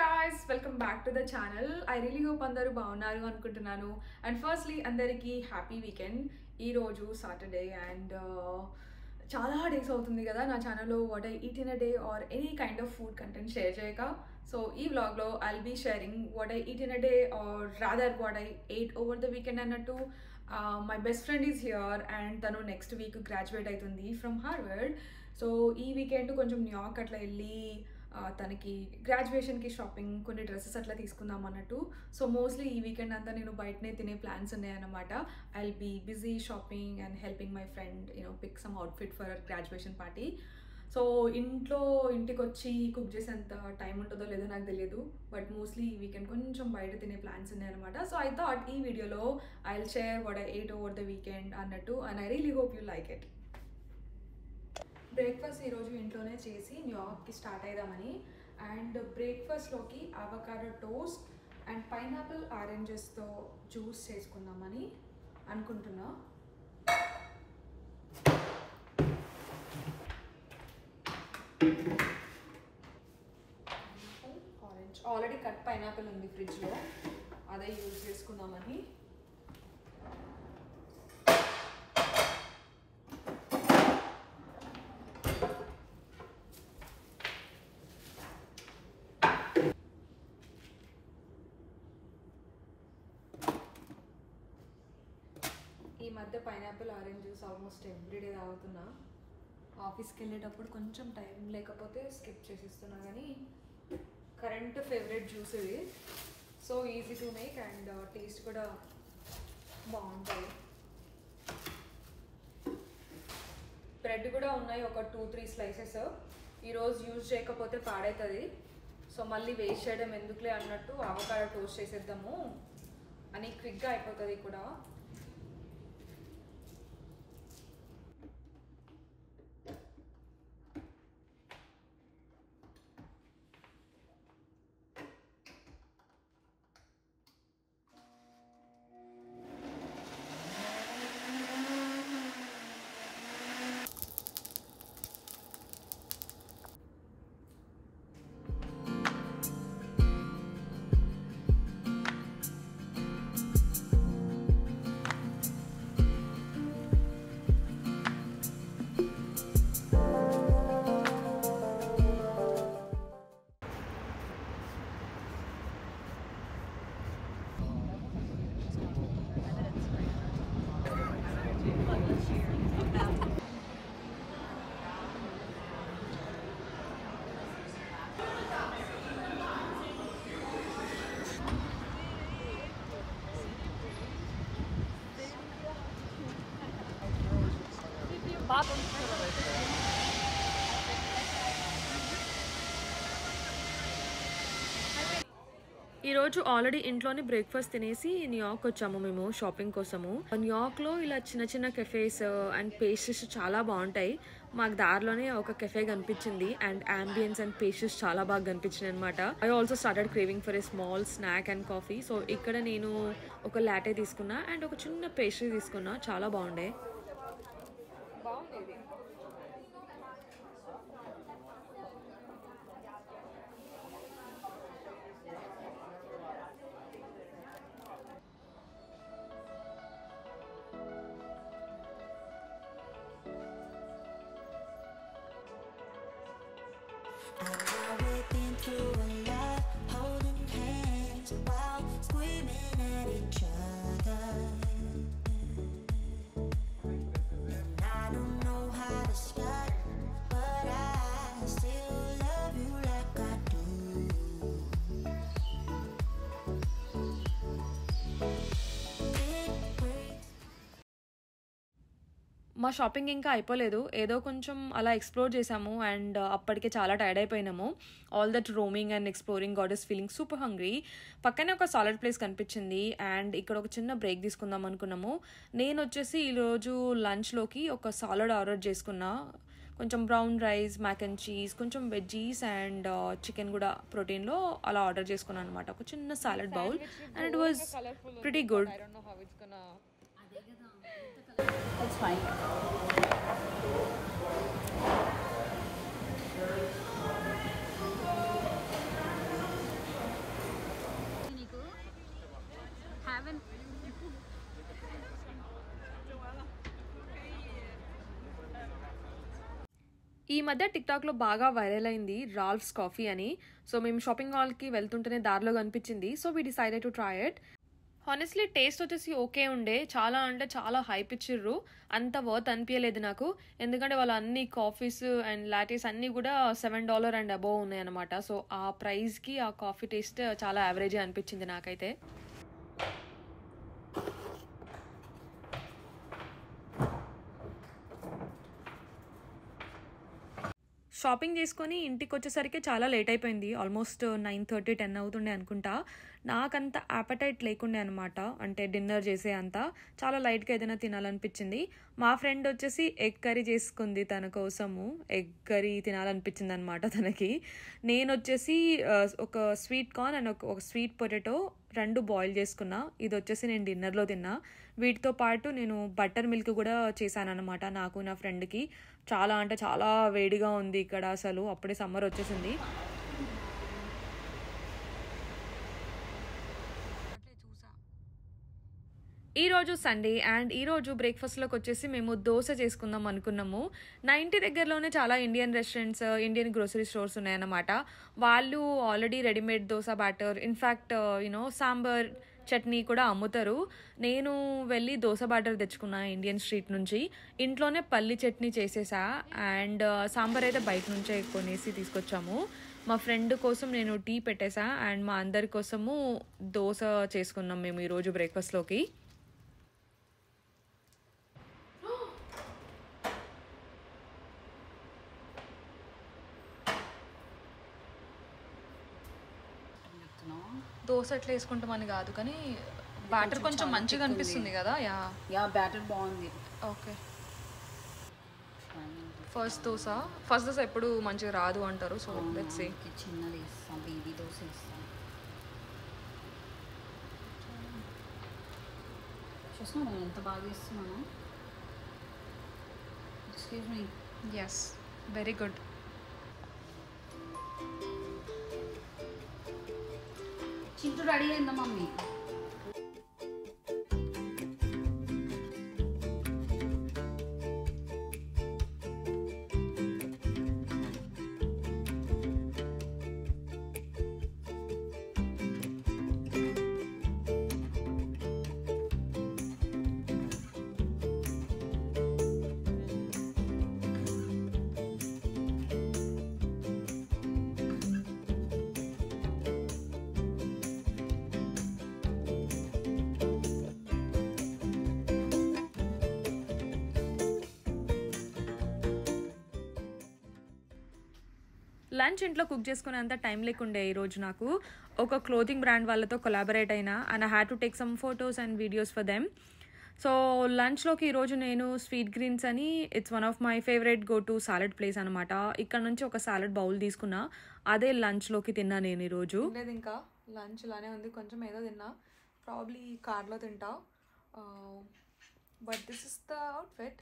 Guys welcome back to the channel I really hope అందరూ బాగున్నారు అనుకుంటున్నాను అండ్ ఫస్ట్లీ అందరికీ హ్యాపీ వీకెండ్ ఈరోజు సాటర్డే అండ్ చాలా డేస్ అవుతుంది కదా నా ఛానల్లో what I eat in a day or any kind of food content share చేయక సో ఈ వ్లాగ్లో I'll be sharing what I eat in a day or rather what I ate over the weekend అన్నట్టు my best friend is here and తను next week graduate అవుతుంది from Harvard so ఈ weekend కొంచెం New York అట్లా వెళ్ళి ఆ, తనకి గ్రాడ్యుయేషన్కి shopping కొన్ని డ్రెస్సెస్ అట్లా తీసుకుందాం అన్నట్టు సో మోస్ట్లీ ఈ వీకెండ్ అంతా నేను బయటనే తినే ప్లాన్స్ ఉన్నాయన్నమాట I will be busy shopping and helping my friend you know pick some outfit for graduation party so ఇంట్లో ఇంటికి వచ్చి కుక్ చేసేంత టైం ఉంటుందో లేదో నాకు తెలియదు బట్ మోస్ట్లీ ఈ వీకెండ్ కొంచెం బయట తినే ప్లాన్స్ ఉన్నాయన్నమాట సో ఐ థాట్ ఈ వీడియోలో I will share what I ate over the weekend అన్నట్టు and I really hope you like it breakfast ఈరోజు ఇంట్లోనే చేసి న్యూయార్క్కి స్టార్ట్ అయిదామని అండ్ బ్రేక్ఫాస్ట్లోకి అవకాడో టోస్ట్ అండ్ పైనాపిల్ ఆరెంజెస్తో జ్యూస్ చేసుకుందామని అనుకుంటున్నా ఆరెంజ్ ఆల్రెడీ కట్ పైనాపిల్ ఉంది ఫ్రిడ్జ్లో అదే యూజ్ చేసుకుందామని ఈ మధ్య pineapple orange juice almost everyday తాగుతున్నా ఆఫీస్కి వెళ్ళేటప్పుడు కొంచెం టైం లేకపోతే స్కిప్ చేసేస్తున్నా కానీ కరెంట్ ఫేవరెట్ జ్యూస్ ఇది so easy to make and taste కూడా బాగుంటుంది బ్రెడ్ కూడా ఉన్నాయి ఒక టూ త్రీ స్లైసెస్ ఈరోజు యూజ్ చేయకపోతే పాడవుతుంది సో మళ్ళీ వేస్ట్ చేయడం ఎందుకులే అన్నట్టు అవకాడో టోస్ట్ చేసేద్దాము అని క్విక్గా అయిపోతుంది కూడా ఈరోజు ఆల్రెడీ ఇంట్లోనే బ్రేక్ఫాస్ట్ తినేసి న్యూయార్క్ వచ్చాము మేము షాపింగ్ కోసము న్యూయార్క్లో ఇలా చిన్న చిన్న కెఫేస్ అండ్ పేస్ట్రీస్ చాలా బాగుంటాయి మాకు దారిలోనే ఒక కెఫే కనిపించింది అండ్ అంబియన్స్ అండ్ పేస్ట్రీస్ చాలా బాగా కనిపించింది అనమాట I also started craving for a small snack and coffee so ఇక్కడ నేను ఒక లాటే తీసుకున్నా అండ్ ఒక చిన్న పేస్ట్రీ తీసుకున్నా చాలా బాగుండే బాగుండేది We've been through a lot, holding hands while screaming at each other. And I don't know how to start, but I still love you like I do. It breaks మా shopping ఇంకా అయిపోలేదు ఏదో కొంచెం అలా ఎక్స్ప్లోర్ చేసాము and అప్పటికే చాలా tired అయిపోయినాము all that roaming and exploring god is feeling super hungry పక్కనే ఒక సాలడ్ ప్లేస్ కనిపించింది అండ్ ఇక్కడ ఒక చిన్న బ్రేక్ తీసుకుందాం అనుకున్నాము నేను వచ్చేసి ఈరోజు లంచ్లోకి ఒక సాలడ్ ఆర్డర్ చేసుకున్నా కొంచెం brown rice mac and cheese కొంచెం వెజ్జీస్ అండ్ చికెన్ కూడా ప్రోటీన్లో అలా ఆర్డర్ చేసుకున్నాను అనమాట ఒక చిన్న salad bowl and it was pretty good That's fine. ఈ మధ్య టిక్టాక్లో బాగా వైరల్ అయింది రాల్ఫ్స్ కాఫీ అని సో మేము షాపింగ్ మాల్కి వెళ్తుంటేనే దారిలో కనిపించింది so we decided to try it honestly taste వచ్చేసి ఓకే ఉండే చాలా అంటే చాలా హైప్ ఇచ్చిర్రు అంత వర్త్ అనిపించలేదు నాకు ఎందుకంటే వాళ్ళు అన్ని కాఫీస్ అండ్ లాటీస్ అన్నీ కూడా సెవెన్ డాలర్ అండ్ అబోవ్ ఉన్నాయన్నమాట సో ఆ ప్రైస్కి ఆ కాఫీ టేస్ట్ చాలా యావరేజ్ అనిపించింది నాకైతే షాపింగ్ చేసుకొని ఇంటికి వచ్చేసరికి చాలా లేట్ అయిపోయింది ఆల్మోస్ట్ నైన్ థర్టీ టెన్ అవుతుండే అనుకుంటా నాకంత యాపటైట్ లేకుండే అనమాట అంటే డిన్నర్ చేసే అంత చాలా లైట్గా ఏదైనా తినాలనిపించింది మా ఫ్రెండ్ వచ్చేసి ఎగ్ కర్రీ చేసుకుంది తన కోసము ఎగ్ కర్రీ తినాలనిపించింది అనమాట తనకి నేను వచ్చేసి ఆ, ఒక స్వీట్ కార్న్ అండ్ ఒక ఒక స్వీట్ పొటాటో రెండు బాయిల్ చేసుకున్నా ఇది వచ్చేసి నేను డిన్నర్లో తిన్నా వీటితో పాటు నేను బటర్ మిల్క్ కూడా చేశాను అనమాట నాకు నా ఫ్రెండ్కి చాలా అంటే చాలా వేడిగా ఉంది ఇక్కడ అసలు అప్పుడే సమ్మర్ వచ్చేసింది ఈ రోజు సండే అండ్ ఈ రోజు బ్రేక్ఫాస్ట్లోకి వచ్చేసి మేము దోశ చేసుకుందాం అనుకున్నాము నా ఇంటి దగ్గరలోనే చాలా Indian restaurants Indian grocery stores ఉన్నాయన్నమాట వాళ్ళు already readymade dosa batter in fact you know sambar chutney కూడా అమ్ముతారు నేను వెళ్ళి దోశ బ్యాటర్ తెచ్చుకున్నా ఇండియన్ స్ట్రీట్ నుంచి ఇంట్లోనే పల్లి చట్నీ చేసేసా అండ్ సాంబార్ అయితే బయట నుంచే కొనేసి తీసుకొచ్చాము మా ఫ్రెండ్ కోసం నేను టీ పెట్టేసా అండ్ మా అందరి కోసము దోశ చేసుకున్నాం మేము ఈరోజు బ్రేక్ఫాస్ట్లోకి చెప్తున్నావా దోశ ఎట్లా వేసుకుంటామని కాదు కానీ బ్యాటర్ కొంచెం మంచిగా అనిపిస్తుంది కదా యా యా బ్యాటర్ బాగుంది okay first dosa first dosa ఎప్పుడు మంచిగా రాదు అంటారు సో లెట్స్ సీ ఓకే, చిన్నది ఇస్తాం బేబీ దోశ ఇస్తాం చూస్తున్నాను నేను ఎంత బాగా ఇస్తున్నాను excuse me yes very good Chintu ready అయిందా మమ్మీ లంచ్ ఇంట్లో కుక్ చేసుకునేంత టైం లేకుండే ఈరోజు నాకు ఒక క్లోతింగ్ బ్రాండ్ వాళ్ళతో కొలాబరేట్ అయినా and I had to take some photos and videos for them so లంచ్లోకి ఈరోజు నేను స్వీట్ గ్రీన్స్ అని it's one of my favourite go to salad place అనమాట ఇక్కడ నుంచి ఒక సాలెడ్ బౌల్ తీసుకున్నా అదే లంచ్లోకి తిన్నా నేను ఈరోజు లేదు ఇంకా లంచ్ ఇలానే ఉంది కొంచెం ఏదో తిన్నా ప్రాబ్లీ కార్లో తింటా but this is the outfit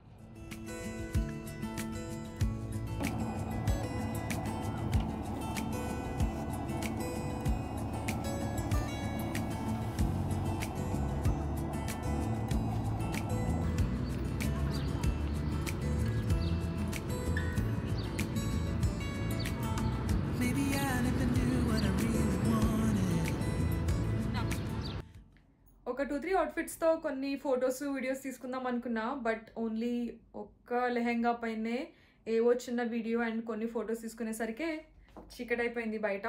Maybe I never knew what I really wanted. ఒక టూ త్రీ అవుట్ఫిట్స్తో కొన్ని ఫొటోస్ వీడియోస్ తీసుకుందాం అనుకున్నా బట్ ఓన్లీ ఒక్క లెహెంగా పైనే ఏవో చిన్న వీడియో అండ్ కొన్ని ఫొటోస్ తీసుకునేసరికి చీకటి అయిపోయింది బయట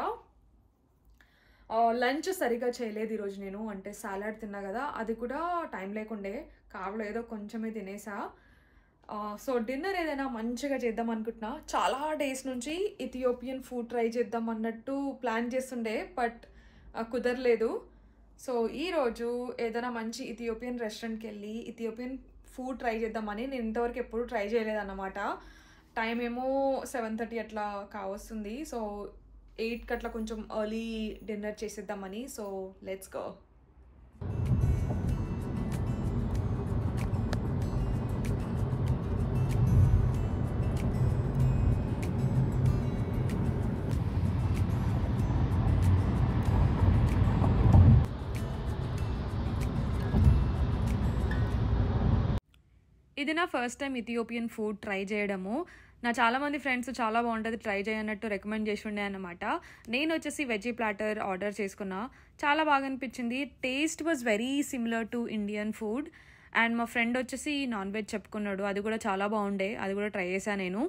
లంచ్ సరిగా చేయలేదు ఈరోజు నేను అంటే సాలాడ్ తిన్నా కదా అది కూడా టైం లేకుండే కావలో ఏదో కొంచెమే తినేసా సో డిన్నర్ ఏదైనా మంచిగా చేద్దాం అనుకుంటున్నా చాలా డేస్ నుంచి ఇథియోపియన్ ఫుడ్ ట్రై చేద్దాం అన్నట్టు ప్లాన్ చేస్తుండే బట్ కుదరలేదు సో ఈరోజు ఏదైనా మంచి ఇథియోపియన్ రెస్టారెంట్కి వెళ్ళి ఇథియోపియన్ ఫుడ్ ట్రై చేద్దామని నేను ఇంతవరకు ఎప్పుడు ట్రై చేయలేదన్నమాట టైం ఏమో సెవెన్ థర్టీ అట్లా కావస్తుంది సో ఎయిట్కి అట్లా కొంచెం ఎర్లీ డిన్నర్ చేసేద్దామని సో లెట్స్ గో ఇది నా first time Ethiopian food try చేయడము నా చాలామంది ఫ్రెండ్స్ చాలా బాగుంటుంది ట్రై చేయనట్టు రికమెండ్ చేసి ఉండే అనమాట నేను వచ్చేసి వెజీ ప్లాటర్ ఆర్డర్ చేసుకున్నా చాలా బాగా అనిపించింది taste was very similar to Indian food and మా ఫ్రెండ్ వచ్చేసి నాన్ వెజ్ చెప్పుకున్నాడు అది కూడా చాలా బాగుండే అది కూడా ట్రై చేశాను నేను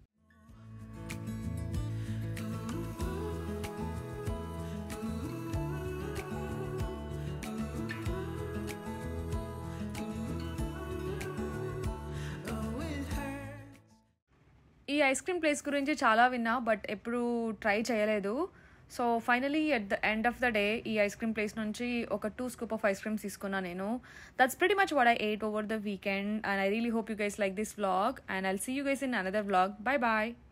ఈ ఐస్ క్రీమ్ ప్లేస్ గురించి చాలా విన్నా బట్ ఎప్పుడు ట్రై చేయలేదు so finally at the end of the day ఈ ఐస్ క్రీమ్ ప్లేస్ నుంచి ఒక టూ స్కూప్ ఆఫ్ ఐస్ క్రీమ్స్ తీసుకున్నా నేను that's pretty much what I ate over the weekend and I really hope you guys like this vlog and I'll see you guys in another vlog bye bye